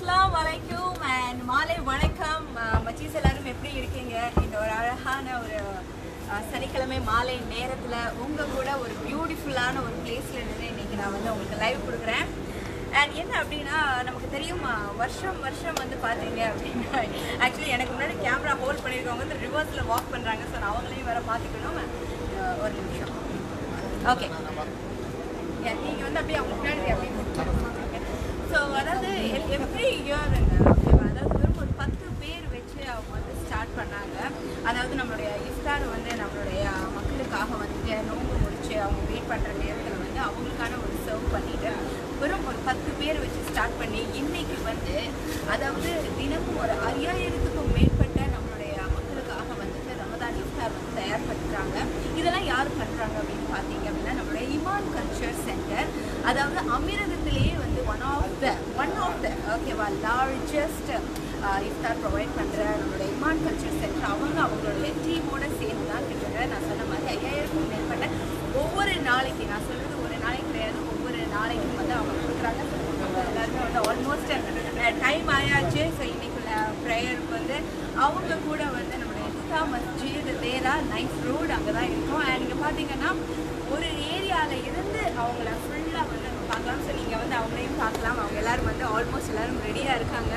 அஸ்ஸலாமு அலைக்கும் அண்ட் மாலை வணக்கம் மச்சீஸ் எல்லாரும் எப்படி இருக்கீங்க இந்த ஒரு அழகான ஒரு அஹ், சனிக்கிழமை மாலை நேரத்தில் உங்கள் கூட ஒரு பியூட்டிஃபுல்லான ஒரு பிளேஸில் நின்று இன்னைக்கு நான் வந்து உங்களுக்கு லைவ் கொடுக்குறேன் அண்ட் என்ன அப்படின்னா நமக்கு தெரியும் அஹ், வருஷம் வருஷம் வந்து பார்த்தீங்க அப்படின்னா ஆக்சுவலி எனக்கு முன்னாடி கேமரா ஹோல்ட் பண்ணியிருக்கவங்க வந்து ரிவர்ஸில் வாக் பண்ணுறாங்க ஸோ நான் அவங்களையும் வேற பார்த்துக்கணும் அஹ், ஒரு நிமிஷம் ஓகே நீங்கள் வந்து அப்படியே அவங்க முன்னாடி அப்படியே ஸோ அதாவது எவ்ரி இயர் ஓகேவா அதாவது வெறும் ஒரு பத்து பேர் வச்சு அவங்க வந்து ஸ்டார்ட் பண்ணாங்க அதாவது நம்மளுடைய இஃப்தார் வந்து நம்மளுடைய மக்களுக்காக வந்து நோன்பு முடிச்சு அவங்க வெயிட் பண்ணுற நேரத்தில் வந்து அவங்களுக்கான ஒரு சர்வ் பண்ணிட்டு வெறும் ஒரு பத்து பேர் வச்சு ஸ்டார்ட் பண்ணி இன்னைக்கு வந்து அதாவது தினமும் ஒரு ஐயாயிரத்துக்கும் மேற்பட்ட நம்மளுடைய மக்களுக்காக வந்துட்டு ரமதான் இஃப்தார் வந்து தயார் பண்ணுறாங்க இதெல்லாம் யார் பண்ணுறாங்க அப்படின்னு பார்த்தீங்க அப்படின்னா நம்மளுடைய இமான் கல்ச்சர் சென்டர் அதாவது அமீரகத்திலேயே வந்து one of the one of the ஓகேவா லார்ஜஸ்ட் இஃப்தார் ப்ரொவைட் பண்ணுற நம்மளுடைய இமான் கல்ச்சர் சென்டர் அவங்க அவங்களுடைய டீமோட சேர்ந்து தான் கிட்டத்தட்ட நான் சொன்ன மாதிரி ஐயாயிரத்துக்கும் மேற்பட்ட ஒவ்வொரு நாளைக்கு நான் சொல்றது ஒரு நாளைக்கு கிடையாது ஒவ்வொரு நாளைக்கும் வந்து அவங்க கொடுக்குறாங்க So, எல்லாருமே வந்து ஆல்மோஸ்ட் டைம் ஆயாச்சு ஸோ இன்னைக்குள்ள ப்ரேயருக்கு வந்து அவங்க கூட வந்து நம்மளுடைய துகா மஸ்ஜித் தேரா நைஸ் ரோடு அங்கே தான் இருக்கும் அண்ட் இங்கே பார்த்தீங்கன்னா ஒரு ஏரியாவில் இருந்து அவங்கள ஃபுல்லாக வந்து நம்ம பார்க்கலாம் ஸோ நீங்கள் வந்து அவங்களையும் பார்க்கலாம் அவங்க எல்லாரும் வந்து ஆல்மோஸ்ட் எல்லாரும் ரெடியாக இருக்காங்க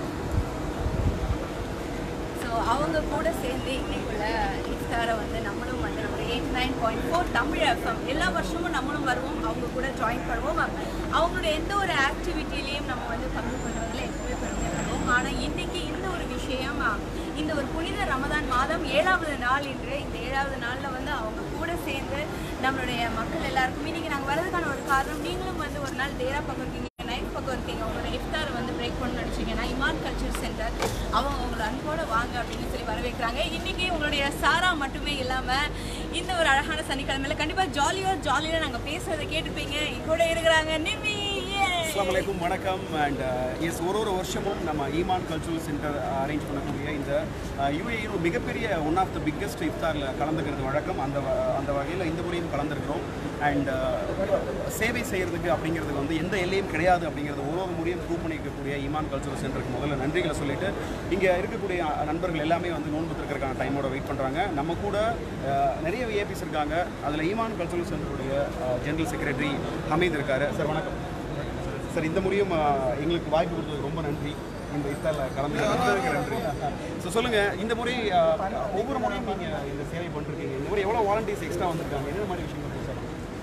ஸோ அவங்க கூட சேர்ந்து இன்னைக்குள்ள இஃப்தாரை வந்து நம்மளும் வந்து நம்ம eight nine point four Tamil FM எல்லா வருஷமும் நம்மளும் வருவோம் அவங்க கூட ஜாயின் பண்ணுவோம் அவங்களோட எந்த ஒரு ஆக்டிவிட்டிலையும் நம்ம வந்து பங்கு பண்ணுறதுல எப்பவுமே பெருமைப்படுவோம் ஆனால் இன்னைக்கு இந்த ஒரு விஷயம் இந்த ஒரு புனித ரமதான் மாதம் ஏழாவது நாள் இன்று இந்த ஏழாவது நாளில் வந்து அவங்க கூட சேர்ந்து நம்மளுடைய மக்கள் எல்லாருக்கும் இன்னைக்கு நாங்கள் வரதுக்கான ஒரு காரணம் நீங்களும் வந்து ஒரு நாள் தேரா பக்கம் இருக்கீங்க நைட் பக்கம் இருக்கீங்க உங்களோட இஃப்தாரை வந்து பிரேக் பண்ண நினச்சிங்கன்னா இமான் கல்ச்சர் சென்டர் அவங்க உங்களை அன்போட வாங்க அப்படின்னு சொல்லி வரவேற்கிறாங்க இன்னைக்கு உங்களுடைய சாரா மட்டுமே இல்லாமல் இந்த ஒரு அழகான சனிக்கிழமையில கண்டிப்பாக ஜாலியாக ஜாலியாக நாங்கள் பேசுறதை கேட்டுப்பீங்க கூட இருக்கிறாங்க நிம்மி அஸ்லாம் வலைக்கும் வணக்கம் அண்ட் எஸ் ஒரு ஒரு வருஷமும் நம்ம ஈமான் கல்ச்சுரல் சென்டர் அரேஞ்ச் பண்ணக்கூடிய இந்த யூஏயின் மிகப்பெரிய ஒன் ஆஃப் த பிக்கஸ்ட் இஃப்தாரில் கலந்துக்கிறது வழக்கம் அந்த வ- அந்த வகையில் இந்த முறையும் கலந்துருக்கிறோம் அண்ட் சேவை செய்கிறதுக்கு அப்படிங்கிறது வந்து எந்த எல்லையும் கிடையாது அப்படிங்கிறது ஒரு ஒரு முறையும் ப்ரூவ் பண்ணியிருக்கக்கூடிய ஈமான் கல்ச்சுரல் சென்டருக்கு முதல்ல நன்றிகளை சொல்லிட்டு இங்கே இருக்கக்கூடிய அஹ், நண்பர்கள் எல்லாமே வந்து நோன்பு திறக்கிறதுக்கான டைமோட வெயிட் பண்ணுறாங்க நம்ம கூட அஹ், நிறைய விஏபிஸ் இருக்காங்க அதில் ஈமான் கல்ச்சுரல் சென்டருடைய ஜெனரல் செக்ரட்டரி ஹமீத் இருக்காரு சார் வணக்கம் சார் இந்த முறையும் அஹ், எங்களுக்கு வாய்ப்பு கொடுத்ததுக்கு ரொம்ப நன்றி இந்த இஃப்தாரில் கலந்து வந்ததுக்கு நன்றி ஸோ சொல்லுங்கள் இந்த முறை அஹ், ஒவ்வொரு முறையும் நீங்கள் இந்த சேவை பண்ணிருக்கீங்க இந்த முறை எவ்வளோ வாலண்டியர்ஸ் எக்ஸ்ட்ரா வந்திருக்காங்க என்ன மாதிரி விஷயங்கள் சார்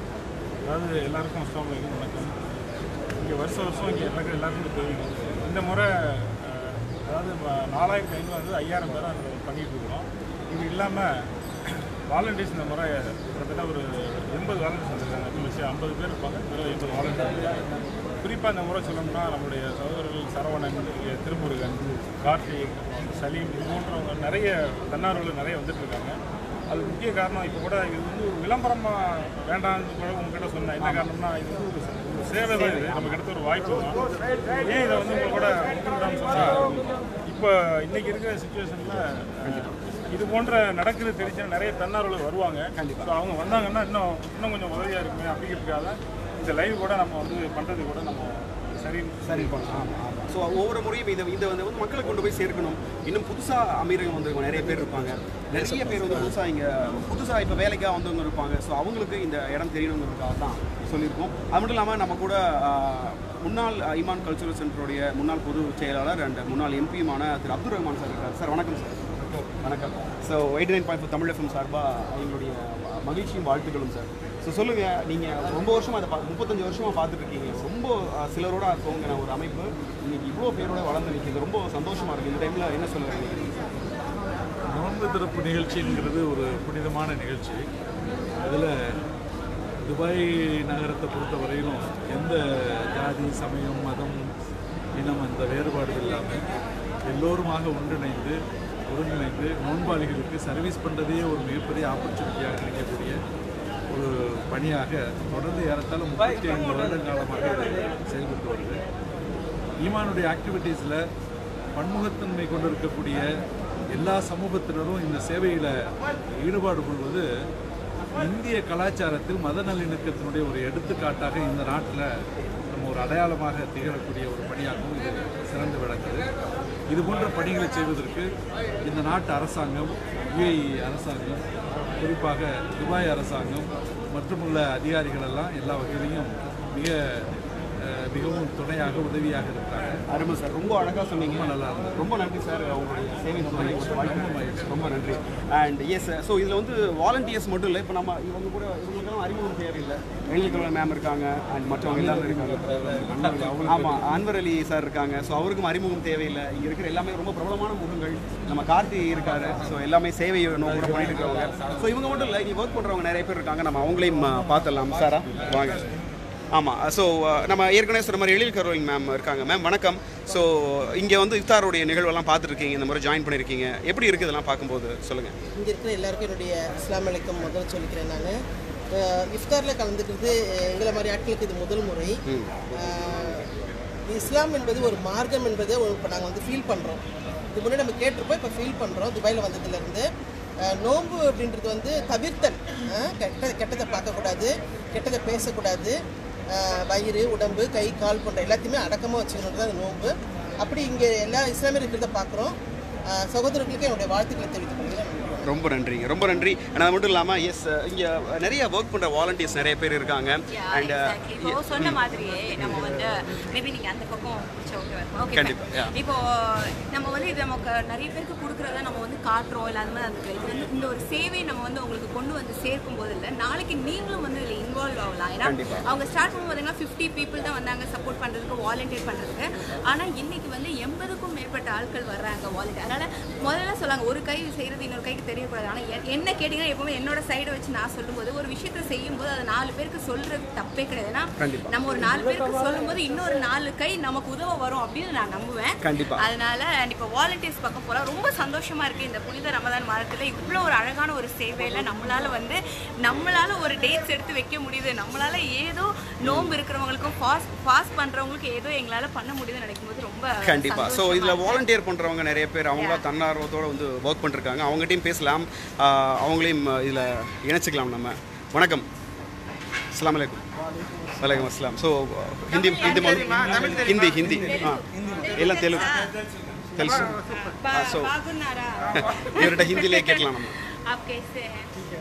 அதாவது எல்லாருக்கும் அஸ்லாம் வலைக்கும் வணக்கம் இங்கே வருஷம் வருஷம் இங்கே எல்லாருக்கும் எல்லாருக்கும் தெரியும் இந்த முறை அஹ், அதாவது ம- நாலாயிரத்தி ஐநூறு வந்து ஐயாயிரம் பேர் அங்கே பண்ணிகிட்டு இருக்கிறோம் இது இல்லாமல் வாலண்டியர்ஸ் இந்த முறை கிட்டத்தட்ட ஒரு எண்பது வாலண்டியர்ஸ் வந்திருக்காங்க துளசி ஐம்பது பேர் இருப்பாங்க வெறும் எண்பது வாலண்டியர்ஸ் குறிப்பாக இந்த முறை சொல்லணும்னா நம்முடைய சகோதரர்கள் சரவணன் இங்கே திருமுருகன் கார்த்திக் சலீம் இது போன்றவங்க நிறைய தன்னார்வலர் நிறைய வந்துட்டு இருக்காங்க அது முக்கிய காரணம் இப்போ கூட இது வந்து ஒரு விளம்பரமாக வேண்டாம்னு கூட உங்ககிட்ட சொன்னேன் என்ன காரணம்னா இது வந்து ஒரு ச- ஒரு சேவை தான் இது நமக்கு கிடைத்த ஒரு வாய்ப்பு தான் ஏன் இதை வந்து உங்க கூட முக்கியம்னு சொன்னால் இப்போ இன்னைக்கு இருக்கிற சுச்சுவேஷனில் இது போன்ற நடக்குது தெரிஞ்சுன்னா நிறைய தன்னார்வலர் வருவாங்க கண்டிப்பாக அவங்க வந்தாங்கன்னா இன்னும் இன்னும் கொஞ்சம் உதவியாக இருக்குமே அப்படிங்கிறதுக்காக இந்த லைவ் கூட நம்ம வந்து பண்ணுறது கூட நம்ம சரி சரி பண்ணலாம் ஆமாம் ஆமாம் ஸோ ஒவ்வொரு முறையும் இதை இதை வந்து வந்து மக்களுக்கு கொண்டு போய் சேர்க்கணும் இன்னும் புதுசாக அமீரகம் வந்து நிறைய பேர் இருப்பாங்க நிறைய பேர் வந்து புதுசாக இங்கே புதுசாக இப்போ வேலைக்காக வந்தவங்க இருப்பாங்க ஸோ அவங்களுக்கு இந்த இடம் தெரியணுங்கிறதுக்காக தான் சொல்லியிருக்கோம் அது மட்டும் இல்லாமல் நம்ம கூட ஆஹ், முன்னாள் இமான் கல்ச்சுரல் சென்டருடைய முன்னாள் பொதுச் செயலாளர் அண்ட் முன்னாள் எம்பியுமான திரு அப்துல் ரஹ்மான் சார் இருக்கார் சார் வணக்கம் சார் வணக்கம் so eighty nine point Tamil FM சார்பாக எங்களுடைய மகிழ்ச்சியும் வாழ்த்துக்களும் சார் ஸோ சொல்லுங்கள் நீங்கள் ரொம்ப வருஷமாக அதை பா முப்பத்தஞ்சு வருஷமாக பார்த்துட்டு இருக்கீங்க ரொம்ப அஹ், சிலரோட தோங்கின ஒரு அமைப்பு இன்னைக்கு இவ்வளோ பேரோட வளர்ந்து நிற்கிது ரொம்ப சந்தோஷமாக இருக்குது இந்த டைமில் என்ன சொல்லுவீங்க நோன்பு திறப்பு நிகழ்ச்சிங்கிறது ஒரு புனிதமான நிகழ்ச்சி அதில் துபாய் நகரத்தை பொறுத்த வரையிலும் எந்த ஜாதி சமயம் மதம் இனம் அந்த வேறுபாடுகள் இல்லாமல் எல்லோருமாக ஒன்றிணைந்து ஒருங்கிணைந்து நோன்பாளிகளுக்கு சர்வீஸ் பண்ணுறதே ஒரு மிகப்பெரிய ஆப்பர்ச்சுனிட்டியாக கிடைக்கக்கூடிய ஒரு பணியாக தொடர்ந்து ஏறத்தாழ முப்பத்தி ஐந்து வருட காலமாக இது செயல்பட்டு வருது ஈமானுடைய ஆக்டிவிட்டீஸில் பன்முகத்தன்மை கொண்டிருக்கக்கூடிய எல்லா சமூகத்தினரும் இந்த சேவையில் ஈடுபாடு கொள்வது இந்திய கலாச்சாரத்தில் மத நல்லிணக்கத்தினுடைய ஒரு எடுத்துக்காட்டாக இந்த நாட்டில் நம்ம ஒரு அடையாளமாக திகழக்கூடிய ஒரு பணியாகவும் இது சிறந்து விளங்குது இது போன்ற பணிகளை செய்வதற்கு இந்த நாட்டு அரசாங்கம் யுஏஇ அரசாங்கம் குறிப்பாக துபாய் அரசாங்கம் மற்றுமுள்ள அதிகாரிகள் எல்லாம் எல்லா வகையிலையும் மிக அஹ், மிகவும் துணையாக உதவியாக இருக்காங்க அருமை சார் ரொம்ப அழகாக சொன்னீங்க ரொம்ப நல்லா இருந்தது. ரொம்ப நன்றி சார் உங்களுடைய சேவை சொன்னீங்க. ரொம்ப மகிழ்ச்சி. ரொம்ப நன்றி அண்ட் எஸ் ஸோ இதில் வந்து வாலண்டியர்ஸ் மட்டும் இல்லை இப்போ நம்ம இவங்க கூட இவங்களுக்கெல்லாம் அறிமுகம் தேவையில்லை எங்களுக்கு மேம் இருக்காங்க அண்ட் மற்றவங்க எல்லாமே இருக்காங்க ஆமாம் அன்வர் அலி சார் இருக்காங்க ஸோ அவருக்கும் அறிமுகம் தேவையில்லை இங்கே இருக்கிற எல்லாமே ரொம்ப பிரபலமான முகங்கள் நம்ம கார்த்தி இருக்காரு ஸோ எல்லாமே சேவை நோக்கோட பண்ணிட்டு இருக்கிறவங்க ஸோ இவங்க மட்டும் இல்லை இங்கே ஒர்க் பண்ணுறவங்க நிறைய பேர் இருக்காங்க நம்ம அவங்களையும் அஹ், பார்த்துடலாம் சாரா வாங்க ஆமாம் ஸோ நம்ம ஏற்கனவே சொன்ன மாதிரி எழில் கரோலிங் மேம் இருக்காங்க மேம் வணக்கம் ஸோ இங்கே வந்து இஃப்தாருடைய நிகழ்வெல்லாம் பார்த்துருக்கீங்க இந்த மாதிரி ஜாயின் பண்ணியிருக்கீங்க எப்படி இருக்குது இதெல்லாம் பார்க்கும்போது சொல்லுங்கள் இங்கே இருக்கிற எல்லாருக்கும் என்னுடைய இஸ்லாம் அலைக்கம் முதல் சொல்லிக்கிறேன் நான் இஃப்தாரில் கலந்துக்கிறது அஹ், எங்களை மாதிரி ஆட்களுக்கு இது முதல் முறை அஹ், இஸ்லாம் என்பது ஒரு மார்க்கம் என்பதை இப்போ நாங்கள் வந்து ஃபீல் பண்ணுறோம் இது முன்னாடி நம்ம கேட்டிருப்போம் இப்போ ஃபீல் பண்ணுறோம் துபாயில் வந்ததுலேருந்து அஹ், நோன்பு அப்படின்றது வந்து தவிர்த்தல் அஹ், கெட்ட கெட்டதை பார்க்கக்கூடாது கெட்டதை பேசக்கூடாது அஹ், வயிறு உடம்பு கை கால் போன்ற எல்லாத்தையுமே அடக்கமாக வச்சுக்கணும் தான் அந்த நோன்பு அப்படி இங்கே எல்லா இஸ்லாமியர் இருக்கிறத பார்க்குறோம் சகோதரர்களுக்கு என்னுடைய வாழ்த்துக்களை தெரிவித்துக் கொள்கிறேன் ரொம்ப நன்றிங்க ரொம்ப நன்றி and அது மட்டும் இல்லாமல் எஸ் இங்கே நிறைய ஒர்க் பண்ணுற வாலண்டியர்ஸ் நிறைய பேர் இருக்காங்க அண்ட் exactly. இப்போ சொன்ன மாதிரியே நம்ம வந்து மேபி நீங்க அந்த பக்கம் ஓகே கண்டிப்பா, yeah. இப்போ நம்ம வந்து இது நமக்கு நிறைய பேருக்கு கொடுக்குறத நம்ம வந்து காட்டுறோம் இல்லை அந்த மாதிரி அந்த இது வந்து இந்த ஒரு சேவையை நம்ம வந்து உங்களுக்கு கொண்டு வந்து சேர்க்கும் போது இல்லை நாளைக்கு நீங்களும் வந்து இதில் இன்வால்வ் ஆகலாம் ஏன்னா கண்டிப்பா. அவங்க ஸ்டார்ட் பண்ணும் பார்த்தீங்கன்னா ஃபிஃப்டி பீப்புள் தான் வந்தாங்க சப்போர்ட் பண்ணுறதுக்கு வாலண்டியர் பண்ணுறதுக்கு ஆனால் இன்னைக்கு வந்து எண்பதுக்கும் மேற்பட்ட ஆட்கள் வர்றாங்க வாலண்டியர் அதனால் முதல்ல சொல்லாங்க ஒரு கை செய்கிறது இன்னொரு கைக்கு தெரியக்கூடாது ஆனால் எ- என்ன கேட்டிங்கன்னா எப்பவுமே என்னோட சைடை வச்சு நான் சொல்லும்போது ஒரு விஷயத்தை செய்யும்போது அதை நாலு பேருக்கு சொல்கிறது தப்பே கிடையாது ஏன்னா கண்டிப்பா. நம்ம ஒரு நாலு பேருக்கு சொல்லும்போது இன்னொரு நாலு கை நமக்கு உதவ வரும் அப்படின்னு நான் நம்புவேன் கண்டிப்பா. அதனால இப்போ வாலண்டியர்ஸ் பக்கம் போல ரொம்ப சந்தோஷமா இருக்கு இந்த புனித ரமதான் மாதத்துல இவ்வளோ ஒரு அழகான ஒரு சேவையில நம்மளால வந்து நம்மளால ஒரு டேட்ஸ் எடுத்து வைக்க முடியுது நம்மளால ஏதோ நோன்பு இருக்கிறவங்களுக்கும் ஃபாஸ்ட் ஃபாஸ்ட் பண்றவங்களுக்கு ஏதோ எங்களால பண்ண முடியுதுன்னு நினைக்கும் போது ரொம்ப கண்டிப்பாக ஸோ சந்தோஷமா இதில் இருக்கு. வாலண்டியர் பண்ணுறவங்க நிறைய பேர் அவங்களா தன்னார்வத்தோடு வந்து ஒர்க் பண்ணிருக்காங்க அவங்ககிட்டயும் பேசலாம் ஆஹ் அவங்களையும் இதில் இணைச்சிக்கலாம் நம்ம வணக்கம் அஸ்ஸலாமு அலைக்கும் வலைக்கம் அஸ்லாம் ஸோ ஹிந்தி ஹிந்தி మొదలు- హిందీ హిందీ ఎలా తెలుగు తెలుసు बा- so- बागुनारा ఇవరిట హిందీలో కేట్లా நம்ம आप कैसे हैं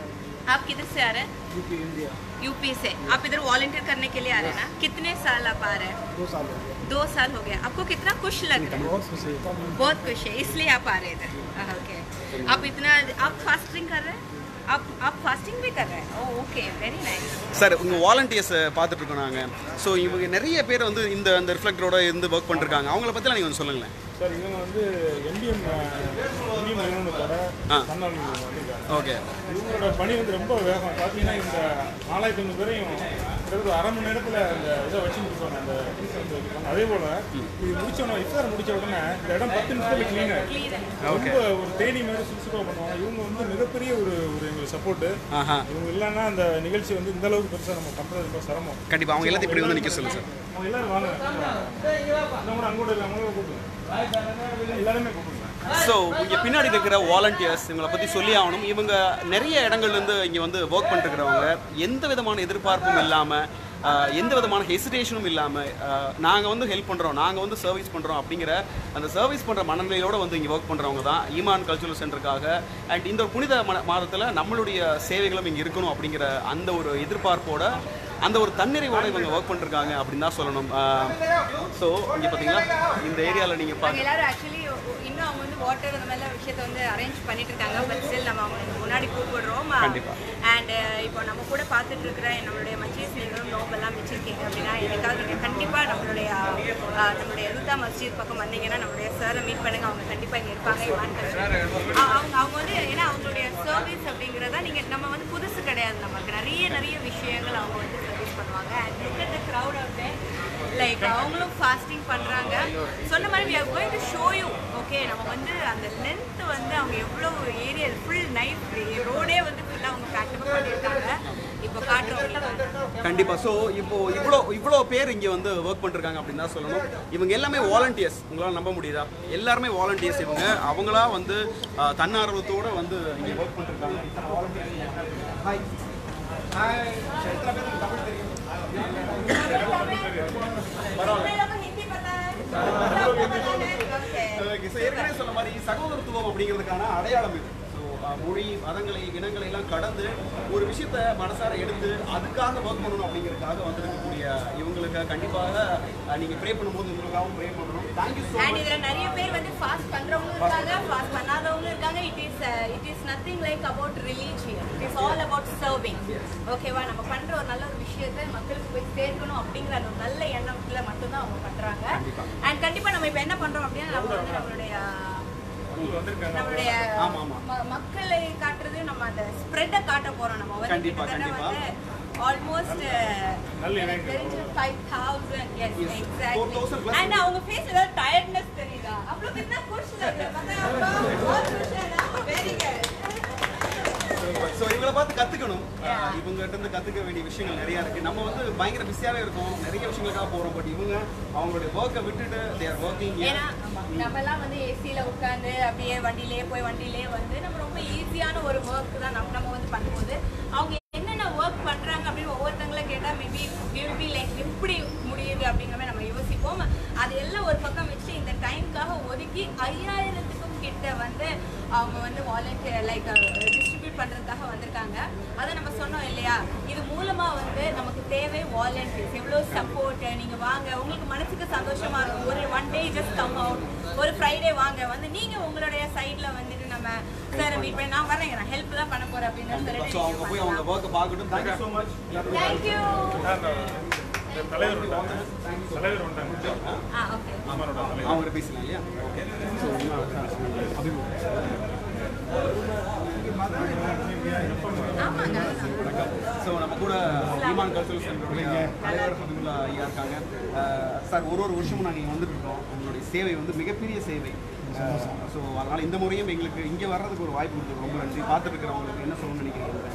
आप किधर से आ रहे हैं यूपी से आप इधर वॉलंटियर करने के लिए आ रहे हैं ना कितने साल आप आ रहे हैं दो साल हो गया दो साल हो गया आपको कितना खुश लग रहा है बहुत खुश है बहुत खुश है इसलिए आप आ रहे हैं इधर ओके आप इतना आप फास्टिंग कर रहे हैं आप आप फास्टिंग भी कर रहे हैं oh okay very nice sir உங்கள் வாலண்டியர்ஸை பார்த்துட்டு இருக்கோம் நாங்கள் ஸோ இவங்க நிறைய பேர் வந்து இந்த அந்த ரிஃப்ளெக்டரோட இருந்து ஒர்க் பண்ணிருக்காங்க அவங்கள பற்றிலாம் நீங்கள் வந்து சொல்லுங்களேன் சார் இவங்க வந்து எம்டிஎம் எம்டிஎம் நிறுவனத்தோட ஆ. தன்னார்வ வந்திருக்காங்க ஓகே இவங்களோட பணி வந்து ரொம்ப வேகம் பார்த்தீங்கன்னா இந்த நாலாயிரத்தி ஐநூறு பேரையும் கிட்டத்தட்ட ஒரு அரை மணி நேரத்தில் அந்த இதை வச்சு முடிப்பாங்க அந்த அந்த இருக்காங்க. அதே போல் இது முடிச்சோன்னா இஃப்தார் முடிச்ச உடனே இந்த இடம் பத்து நிமிஷத்தில் க்ளீன் ஆகிடும் ரொம்ப ஒரு தேனி மாதிரி சுறுசுறுப்பாக பண்ணுவாங்க இவங்க வந்து மிகப்பெரிய ஒரு ஒரு எங்களுக்கு சப்போர்ட்டு ஆஹா இவங்க இல்லைன்னா அந்த நிகழ்ச்சி வந்து இந்த அளவுக்கு பெருசாக நம்ம பண்ணுறது ரொம்ப சிரமம் கண்டிப்பாக அவங்க எல்லாத்தையும் இப்படி வந்து நிற்க சொல்லுங்கள் சார் அவங்க எல்லாரும் வாங்க இன்னும் கூட அங்கூட இல்லை அவங்கள கூப்பிடுங்க எல்லாருமே கூப்பிடுங்க ஸோ இங்கே பின்னாடி இருக்கிற வாலண்டியர்ஸ் இவங்களை பற்றி சொல்லி ஆகணும் இவங்க நிறைய இடங்கள்லேருந்து இங்கே வந்து ஒர்க் பண்ணிருக்கிறவங்க எந்த விதமான எதிர்பார்ப்பும் இல்லாமல் எந்த விதமான ஹெசிடேஷனும் இல்லாமல் நாங்கள் வந்து ஹெல்ப் பண்ணுறோம் நாங்கள் வந்து சர்வீஸ் பண்ணுறோம் அப்படிங்கிற அந்த சர்வீஸ் பண்ணுற மனநிலையோடு வந்து இங்கே ஒர்க் பண்ணுறவங்க தான் ஈமான் கல்ச்சுரல் சென்டருக்காக அண்ட் இந்த ஒரு புனித ம- மாதத்தில் நம்மளுடைய சேவைகளும் இங்கே இருக்கணும் அப்படிங்கிற அந்த ஒரு எதிர்பார்ப்போட அந்த ஒரு தன்னிறைவோட இவங்க ஒர்க் பண்ணிருக்காங்க அப்படின்னு தான் சொல்லணும் ஸோ இங்கே பார்த்தீங்களா இந்த ஏரியாவில் நீங்கள் நாங்கள் பார்க்க எல்லாரும் ஆக்சுவலி இன்னும் அவங்க வந்து வாட்டர் அந்த மாதிரிலாம் விஷயத்த வந்து அரேஞ்ச் பண்ணிட்டு இருக்காங்க பட் ஸ்டில் நம்ம அவங்க முன்னாடி கூப்பிடுறோம் கண்டிப்பா. அண்ட் இப்போ நம்ம கூட பார்த்துட்டு இருக்கிற நம்மளுடைய மச்சீஸ் நீங்களும் நோம்பெல்லாம் வச்சிருக்கீங்க அப்படின்னா எனக்காக நீங்கள் கண்டிப்பாக நம்மளுடைய அஹ், நம்மளுடைய ருதா மஸ்ஜித் பக்கம் வந்தீங்கன்னா நம்மளுடைய சாரை மீட் பண்ணுங்க அவங்க கண்டிப்பாக இங்கே இருப்பாங்க இவான் கல்ச்சர் அவங்க அவங்க வந்து ஏன்னா அவங்களுடைய சர்வீஸ் அப்படிங்கிறத நீங்கள் நம்ம வந்து புதுசு கிடையாது நமக்கு நிறைய நிறைய விஷயங்கள் அவங்க வந்து சர்வீஸ் பண்ணுவாங்க and look at the crowd of like அவங்களும் ஃபாஸ்டிங் பண்ணுறாங்க சொன்ன மாதிரி we are going to show you okay நம்ம வந்து அந்த லென்த் வந்து அவங்க எவ்வளோ ஏரியா ஃபுல் நைட் ரோடே வந்து ஃபுல்லாக அவங்க பேக்கப் பண்ணியிருக்காங்க இப்போ காட்டுறவங்களுக்கு கண்டிப்பா ஸோ இப்போ இவ்வளோ இவ்வளோ பேர் இங்கே வந்து ஒர்க் பண்ணிருக்காங்க அப்படின்னு தான் சொல்லணும் இவங்க எல்லாமே வாலண்டியர்ஸ் உங்களால் நம்ப முடியுதா எல்லாருமே வாலண்டியர்ஸ் இவங்க அவங்களா வந்து ஆஹ், தன்னார்வத்தோட வந்து இங்கே ஒர்க் பண்ணிருக்காங்க ஹாய் ஹாய் எத்தனை பேருக்கு தமிழ் தெரியும் हिंदी पता है सब पता है ओके Okay, so ஏற்கனவே சொன்ன மாதிரி சகோதரத்துவம் அப்படிங்கிறதுக்கான அடையாளம் இது ஸோ மொழி மதங்களை இனங்களை எல்லாம் கடந்து ஒரு விஷயத்த மனசார எடுத்து அதுக்காக ஒர்க் பண்ணணும் அப்படிங்கிறதுக்காக வந்திருக்கக்கூடிய இவங்களுக்கு கண்டிப்பாக அஹ், நீங்க ப்ரே பண்ணும்போது உங்களுக்காகவும் ப்ரே பண்ணணும் தேங்க்யூ ஸோ அண்ட் இதுல நிறைய பேர் வந்து ஃபாஸ்ட் பண்றவங்களும் இருக்காங்க ஃபாஸ்ட் பண்ணாதவங்களும் இருக்காங்க it is it is nothing like about religion it is all about serving ஓகேவா நம்ம பண்ற ஒரு நல்ல ஒரு விஷயத்தை மக்களுக்கு போய் சேர்க்கணும் அப்படிங்கிற அந்த ஒரு நல்ல எண்ணத்துல மட்டும்தான் அவங்க பண்றாங்க அண்ட் கண்டிப்பா நம்ம இப்ப என்ன பண்றோம் அப்படின்னா நம்ம வந்து நம்மளுடைய அவங்க வந்திருக்காங்க நம்மளுடைய ஆமா, ஆமா. ம- மக்களை காட்டுறது நம்ம அந்த ஸ்ப்ரெட்டை காட்ட போறோம் நம்ம வந்து கண்டிப்பா, கிட்டத்தட்ட கண்டிப்பா. வந்து ஆல்மோஸ்ட் நல்ல எனக்கு இணைப்பு. தெரிஞ்சு five thousand yes Yes. Exactly 4,000 plus and அவங்க ஃபேஸ் ஏதாவது டயர்ட்னஸ் தெரியுதா அவ்வளோ கிட்ட குஷ் வெரி குட் ஸோ இவங்களை பார்த்து கத்துக்கணும் அஹ், இவங்ககிட்ட இருந்து கத்துக்க வேண்டிய விஷயங்கள் நிறைய இருக்கு நம்ம வந்து பயங்கர பிஸியாவே இருக்கோம் நிறைய விஷயங்களுக்காக போறோம் பட் இவங்க அவங்களுடைய ஒர்க்கை விட்டுட்டு தே ஆர் ஒர்க்கிங் ஏன்னா நம்ம எல்லாம் வந்து ஏசியில உட்காந்து அப்படியே வண்டியிலேயே போய் வண்டியிலேயே வந்து நம்ம ரொம்ப ஈஸியான ஒரு ஒர்க் தான் நம்ம நம்ம வந்து பண்ணும்போது அவங்க என்னென்ன ஒர்க் பண்றாங்க அப்படின்னு ஒவ்வொருத்தங்களை கேட்டா மேபி வில் பி லைக் எப்படி முடியுது அப்படிங்கிற மாதிரி நம்ம யோசிப்போம் அது எல்லாம் ஒரு பக்கம் வச்சு இந்த டைம்க்காக ஒதுக்கி ஐயாயிரத்துக்கும் கிட்ட வந்து அவங்க வந்து வாலண்டியர் லைக் டிஸ்ட்ரிபியூட் பண்றதுக்காக வந்திருக்காங்க அதை நம்ம சொன்னோம் இல்லையா இது மூலமா வந்து நமக்கு தேவை வாலண்டியர்ஸ் எவ்வளோ சப்போர்ட் நீங்க வாங்க உங்களுக்கு மனசுக்கு சந்தோஷமா இருக்கும் ஒரு one day just come out ஒரு ஃப்ரைடே வாங்க வந்து நீங்க உங்களுடைய சைட்ல வந்துட்டு நம்ம சார் மீட் பண்ணி நான் வரேங்க நான் ஹெல்ப் தான் பண்ண போறேன் அப்படின்னு ஸோ அவங்க போய் அவங்க சொல்லிட்டு ஒர்க்கை பார்க்கட்டும் தேங்க்யூ ஸோ மச் தேங்க்யூ இந்த தலைவர் வந்தாங்க தலைவர் வந்தாங்க ஆ ஓகே அமரோட தலைவர் அவங்க பேசலாம் இல்லையா ஓகே ஸோ ஆமாங்க ஸோ நம்ம கூட ஈமான் கல்ச்சரல் சென்டருடைய தலைவர் ஃபதுல்லா ஐயா இருக்காங்க அஹ், சார் ஒரு ஒரு வருஷமும் நாங்கள் இங்கே வந்துட்டு இருக்கோம் உங்களுடைய சேவை வந்து மிகப்பெரிய சேவை ஸோ அதனால் இந்த முறையும் எங்களுக்கு இங்கே வர்றதுக்கு ஒரு வாய்ப்பு கொடுத்தது ரொம்ப நன்றி பார்த்துட்டு இருக்கிறவங்களுக்கு என்ன சொல்லணும்னு நினைக்கிறீங்க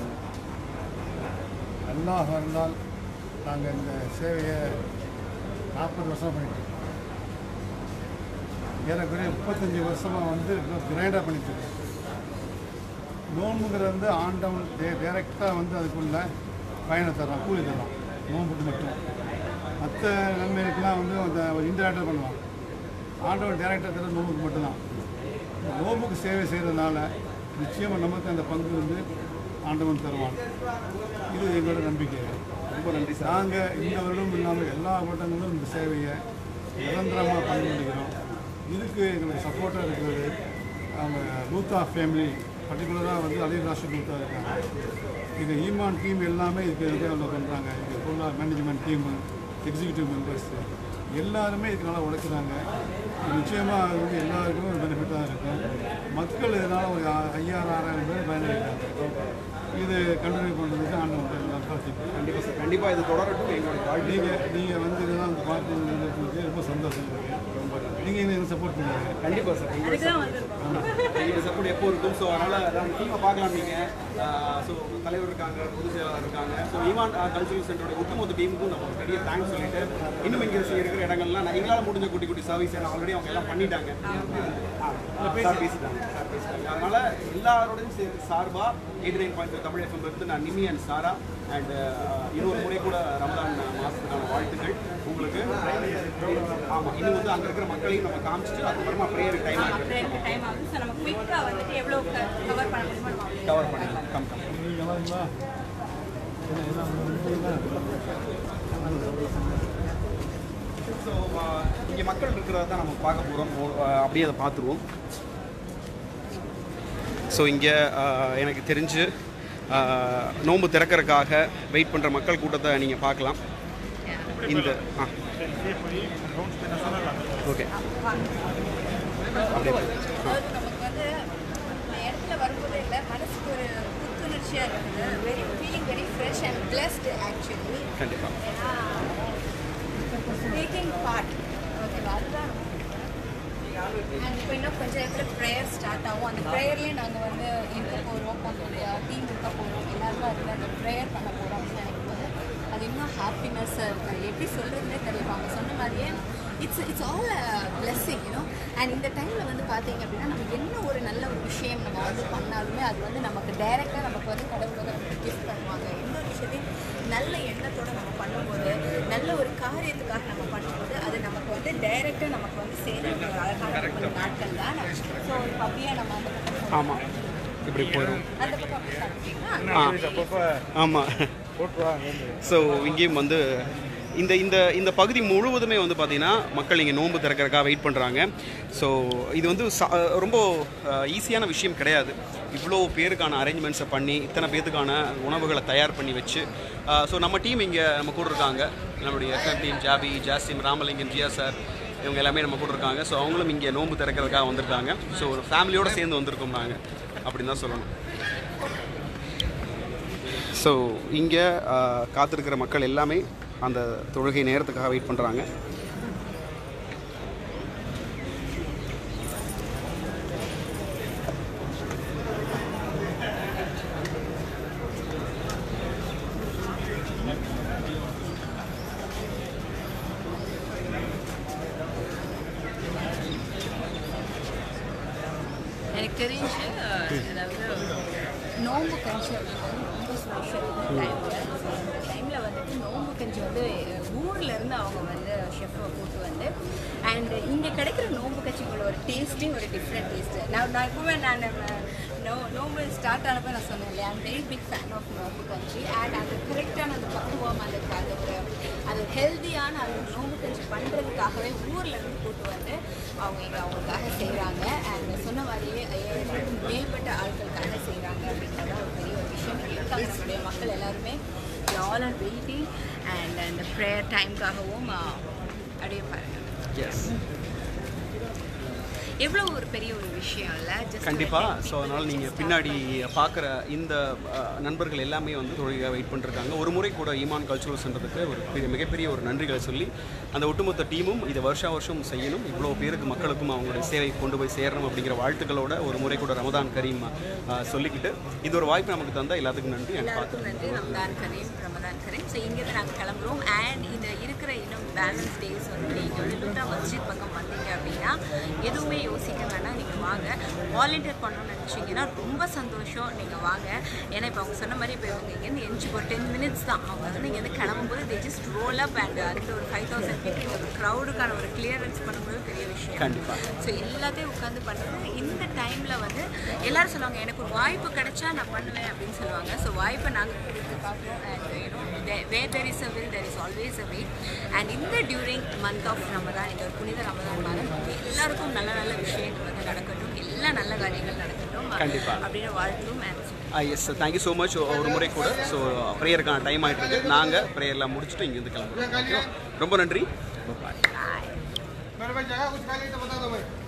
அல்லாஹ் இருந்தால் நாங்கள் இந்த சேவையை நாற்பது வருஷம் பண்ணிட்டு இருக்கோம் ஏறக்குறைய முப்பத்தஞ்சு வருஷமாக வந்து கிரைண்டாக பண்ணிட்டு இருக்கோம் நோன்புங்கிறது வந்து ஆண்டவன் டே டைரெக்டாக வந்து அதுக்குள்ள பயனை தர்றான் கூலி தர்றான் நோன்புக்கு மட்டும் மற்ற நன்மைகளுக்கெல்லாம் வந்து அந்த ஒரு இன்டராக்டாக பண்ணுவான் ஆண்டவன் டைரெக்டாக தர நோம்புக்கு மட்டும்தான் இந்த நோம்புக்கு சேவை செய்கிறதுனால நிச்சயமாக நமக்கு அந்த பங்கு வந்து ஆண்டவன் தருவான் இது எங்களோட நம்பிக்கை ரொம்ப நன்றி சார் நாங்கள் இந்த வருடம் இல்லாமல் எல்லா வருடங்களும் இந்த சேவையை நிரந்தரமாக பண்ணி முடிக்கிறோம் இதுக்கு எங்களுக்கு சப்போர்ட்டாக இருக்கிறது அவங்க லூத்தா ஃபேமிலி பர்டிகுலராக வந்து அலி ராஷித் லூத்தா இருக்காங்க இது ஈமான் டீம் எல்லாமே இதுக்கு எதிராக பண்ணுறாங்க இது ஃபுல்லாக மேனேஜ்மெண்ட் டீமு எக்ஸிக்யூட்டிவ் மெம்பர்ஸ் எல்லாருமே இதுக்கு நல்லா உழைக்கிறாங்க இது நிச்சயமாக அது வந்து எல்லாருக்குமே ஒரு பெனிஃபிட்டாக இருக்கும் மக்கள் இதனால் ஒரு ஆ- ஐயாயிரம் ஆறாயிரம் பேர் பயனடைகிறாங்க இது கண்டினியூ பண்ணுறதுக்கு ஆண்டவன் எல்லாம் பிரார்த்திக்கிறேன் கண்டிப்பாக சார் கண்டிப்பாக இது தொடரட்டும் எங்களுடைய வாழ்க்கை நீங்கள் நீங்கள் வந்து இதெல்லாம் வந்து பார்த்து ரொம்ப சந்தோஷம் இருக்கு நீங்கள் எனக்கு சப்போர்ட் பண்ணுங்க கண்டிப்பாக சார் அதுக்கு தான் வந்திருக்கோம் எங்களுடைய சப்போர்ட் எப்போ இருக்கும் ஸோ அதனால் நாங்கள் டீமை பார்க்கலாம் நீங்கள் ஸோ தலைவர் இருக்காங்க பொதுச் செயலாளர் இருக்காங்க ஸோ ஈமான் கல்ச்சுரல் சென்டரோட ஒட்டுமொத்த டீமுக்கும் நம்ம ஒரு பெரிய தேங்க்ஸ் சொல்லிட்டு இன்னும் இங்கே இருக்கிற இடங்கள்லாம் நான் எங்களால் முடிஞ்ச குட்டி குட்டி சர்வீஸ் ஆல்ரெடி அவங்க எல்லாம் பண்ணிட்டாங்க ஆ, சார் பேசிட்டாங்க சார் பேசிட்டாங்க அதனால எல்லாரோடையும் சேர்ந்து சார்பாக eighty nine point Tamil FM இருந்து நான் நிமி அண்ட் சாரா அண்ட் இன்னொரு முறை கூட ரமதான் மாதத்துக்கான வாழ்த்துக்கள் உங்களுக்கு ஆமாம் இன்னும் வந்து அங்கே இருக்கிற மக்களையும் நம்ம காமிச்சிட்டு அதுக்கப்புறமா ப்ரேயர் டைம் ஆகிட்டு அப்புறம் டைம் ஆகுது ஸோ நம்ம குயிக்காக வந்துட்டு எவ்வளோ கவர் பண்ண முடியுமோ நம்ம அவ்வளோ கவர் பண்ணிடலாம் கம் கம் நீங்கள் நல்லாங்களா என்ன என்ன பண்ணுறீங்களா ஸோ இங்கே மக்கள் இருக்கிறத தான் நம்ம பார்க்க போகிறோம் அப்படியே அதை பார்த்துருவோம் ஸோ இங்கே எனக்கு தெரிஞ்சு ஆஹ், நோன்பு திறக்கறதுக்காக வெயிட் பண்ணுற மக்கள் கூட்டத்தை நீங்கள் பார்க்கலாம் இந்த ஆ ஓகே அப்படியே போய். ஆ அதாவது நமக்கு வந்து இந்த இடத்துல வரும்போது இல்லை மனசுக்கு ஒரு புத்துணர்ச்சியாக இருக்குது very feeling very fresh and blessed actually கண்டிப்பாக ஏன்னா டேக்கிங் பார்ட் ஓகேவா அதுதான் அண்ட் இப்போ இன்னும் கொஞ்ச நேரத்தில் ப்ரேயர் ஸ்டார்ட் ஆகும் அந்த ப்ரேயர்லேயே நாங்கள் வந்து இருக்க போகிறோம் உங்களுடைய டீம் இருக்க போகிறோம் எல்லாருமே அதில் அந்த ப்ரேயர் பண்ண போகிறோம் அப்படின்னு நினைக்கும் போது அது இன்னும் ஹாப்பினஸ்ஸாக இருக்குது எப்படி சொல்கிறதுனே தெரியல அவங்க சொன்ன மாதிரியே it's it's all blessing you know and இந்த டைமில் வந்து பார்த்தீங்க அப்படின்னா நம்ம என்ன ஒரு நல்ல ஒரு விஷயம் நம்ம வந்து பண்ணாலுமே அது வந்து நமக்கு டைரெக்டாக நமக்கு வந்து கடவுள் வந்து நமக்கு கிஃப்ட் பண்ணுவாங்க எந்த ஒரு விஷயத்தையும் நல்ல எண்ணத்தோட நம்ம பண்ணும்போது நல்ல ஒரு காரியத்துக்காக நம்ம பண்ணும்போது அது நமக்கு வந்து டைரெக்டாக நமக்கு வந்து சேர ஒரு அழகான ஒரு நாட்கள் தான் ஸோ இப்போ அப்படியே நம்ம அந்த பக்கம் ஆமாம் இப்படி போயிடும் அந்த பக்கம் அப்படி சாப்பிட்டீங்கன்னா அப்பப்போ ஆமாம் போட்டுருவாங்க ஸோ இங்கேயும் வந்து இந்த இந்த இந்த பகுதி முழுவதுமே வந்து பார்த்தீங்கன்னா மக்கள் இங்கே நோன்பு திறக்கறதுக்காக வெயிட் பண்ணுறாங்க ஸோ இது வந்து சா- ரொம்ப ஈஸியான விஷயம் கிடையாது இவ்வளோ பேருக்கான அரேஞ்ச்மெண்ட்ஸை பண்ணி இத்தனை பேத்துக்கான உணவுகளை தயார் பண்ணி வச்சு ஸோ நம்ம டீம் இங்கே நம்ம கூட இருக்காங்க நம்மளுடைய FM team Jabi Jasim Ramalingam Jiya sir இவங்க எல்லாமே நம்ம கூட இருக்காங்க ஸோ அவங்களும் இங்கே நோன்பு திறக்கிறதுக்காக வந்திருக்காங்க ஸோ ஒரு ஃபேமிலியோடு சேர்ந்து வந்திருக்கோம் நாங்கள் அப்படின்னு தான் சொல்லணும் ஸோ இங்கே காத்திருக்கிற மக்கள் எல்லாமே அந்த தொழுகை நேரத்துக்காக வெயிட் பண்ணுறாங்க எனக்கு தெரிஞ்சு அஹ், அதாவது நோம்பு கஞ்சி அப்படின்றது ரொம்ப ஸ்பெஷல் டைமில் இந்த டைமில் வந்துட்டு நோம்பு கஞ்சி வந்து அஹ், ஊர்ல இருந்து அவங்க வந்து ஷெஃப்பை கூட்டு வந்து அண்ட் இங்கே கிடைக்கிற நோம்பு கஞ்சிங்களோட ஒரு டேஸ்ட்டே ஒரு டிஃப்ரெண்ட் டேஸ்ட்டு நான் நான் எப்பவுமே நான் நம்ம நோ நோம்பு ஸ்டார்ட் ஆனப்போ நான் சொன்னேன் இல்லையா I'm very big fan of nombu kanji and அந்த கரெக்டான அந்த பக்குவம் அந்த அந்த ஒரு அது ஹெல்த்தியான அந்த நோம்பு கஞ்சி பண்ணுறதுக்காகவே ஊர்ல இருந்து கூட்டு வந்து அவங்க இங்கே அவங்களுக்காக செய்கிறாங்க அண்ட் சொன்ன மாதிரியே ஐயாயிரம் மேற்பட்ட ஆட்களுக்காக செய்கிறாங்க அப்படிங்கிறது ஒரு பெரிய ஒரு விஷயம் இருக்காங்க நம்மளுடைய மக்கள் எல்லாருமே ஆல் ஆர் வெயிட்டிங் அண்ட் அந்த ப்ரேயர் டைம்க்காகவும் அப்படியே பாருங்க எஸ் எவ்வளோ ஒரு பெரிய ஒரு விஷயம் இல்லை ஜஸ்ட் கண்டிப்பாக ஸோ அதனால் நீங்கள் பின்னாடி பார்க்குற இந்த அஹ், நண்பர்கள் எல்லாமே வந்து தொழிலாக வெயிட் பண்ணிருக்காங்க ஒரு முறை கூட ஈமான் கல்ச்சுரல் சென்டருக்கு ஒரு பெரிய மிகப்பெரிய ஒரு நன்றிகளை சொல்லி அந்த ஒட்டுமொத்த டீமும் இதை வருஷா வருஷம் செய்யணும் இவ்வளோ பேருக்கு மக்களுக்கும் அவங்களுடைய சேவை கொண்டு போய் சேரணும் அப்படிங்கிற வாழ்த்துக்களோட ஒரு முறை கூட ரமதான் கரீம் அஹ், சொல்லிக்கிட்டு இது ஒரு வாய்ப்பு நமக்கு தந்தால் எல்லாத்துக்கும் நன்றி எனக்கு எல்லாருக்கும் நன்றி ரம்தான் கரீம் ரமதான் கரீம் ஸோ இங்கேருந்து நாங்கள் கிளம்புறோம் அண்ட் இந்த இருக்கிற இன்னும் பேலன்ஸ் டேஸ் வந்து நீங்கள் வந்து லுட்டா மஸ்ஜித் பக்கம் வந்தீங்க அப்படின்னா எதுவுமே யோசிக்க வேண்டாம் நீங்கள் வாங்க வாலண்டியர் பண்ணணும்னு நினச்சிங்கன்னா ரொம்ப சந்தோஷம் நீங்கள் வாங்க ஏன்னா இப்போ அவங்க சொன்ன மாதிரி இப்போ இவங்க இங்கேருந்து எஞ்சி ஒரு டென் மினிட்ஸ் தான் அவங்க வந்து இங்கேருந்து கிளம்பும்போது they just roll up and அந்த ஒரு ஃபைவ் தௌசண்ட் பீப்புள் இந்த ஒரு க்ரௌடுக்கான ஒரு கிளியரன்ஸ் பண்ணும்போது பெரிய விஷயம் கண்டிப்பா. ஸோ எல்லாத்தையும் உட்காந்து பண்ணுறது இந்த டைமில் வந்து எல்லாரும் சொல்லுவாங்க எனக்கு ஒரு வாய்ப்பு கிடைச்சா நான் பண்ணுவேன் அப்படின்னு சொல்லுவாங்க ஸோ வாய்ப்பை நாங்கள் கொடுத்து பார்க்குறோம் and you know where there is a will there is always a way and இந்த டியூரிங் மந்த் ஆஃப் ரமதான் இந்த ஒரு புனித ரமதான் மாதம் எல்லாருக்கும் நல்ல நல்ல விஷயங்கள் வந்து நடக்கட்டும் எல்லா நல்ல காரியங்கள் நடக்கட்டும் கண்டிப்பா. அப்படின்னு வாழ்த்தும் and yes thank you so much ஒரு முறை கூட ஸோ ப்ரேயருக்கான டைம் ஆகிட்டு இருக்கு நாங்கள் ப்ரேயர்லாம் முடிச்சுட்டு இங்கேருந்து கிளம்புறோம் Okay வா? ரொம்ப நன்றி பாய் பாய் मेरे भाई जगह कुछ खाली तो बता दो भाई